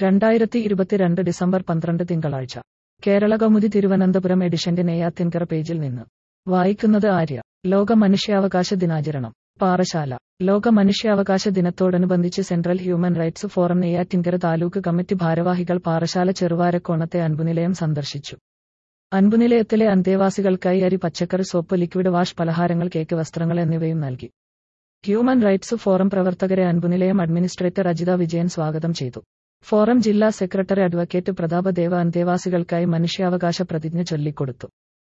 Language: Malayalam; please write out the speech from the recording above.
രണ്ടായിരത്തി ഇരുപത്തിരണ്ട് ഡിസംബർ പന്ത്രണ്ട് തിങ്കളാഴ്ച കേരള കൗമുദി തിരുവനന്തപുരം എഡിഷന്റെ നെയ്യാത്തിൻകര പേജിൽ നിന്ന് വായിക്കുന്നത് ആര്യ ലോക മനുഷ്യാവകാശ ദിനാചരണം പാറശാല ലോക മനുഷ്യാവകാശ ദിനത്തോടനുബന്ധിച്ച് central human rights forum Neyyattinkara taluk committee ഭാരവാഹികൾ പാറശാല ചെറുവാരക്കോണത്തെ അൻപുനിലയം സന്ദർശിച്ചു അൻപുനിലയത്തിലെ അന്തേവാസികൾക്കായി അരി പച്ചക്കറി സോപ്പ് ലിക്വിഡ് വാഷ് പലഹാരങ്ങൾ കേക്ക് വസ്ത്രങ്ങൾ എന്നിവയും നൽകി ഹ്യൂമൻ റൈറ്റ്സ് ഫോറം പ്രവർത്തകരെ അൻപുനിലയം അഡ്മിനിസ്ട്രേറ്റർ അജിത വിജയൻ സ്വാഗതം ചെയ്തു ഫോറം ജില്ലാ സെക്രട്ടറി അഡ്വക്കേറ്റ് പ്രതാപദേവ അന്തേവാസികൾക്കായി മനുഷ്യാവകാശ പ്രതിജ്ഞ ചൊല്ലിക്കൊടുത്തു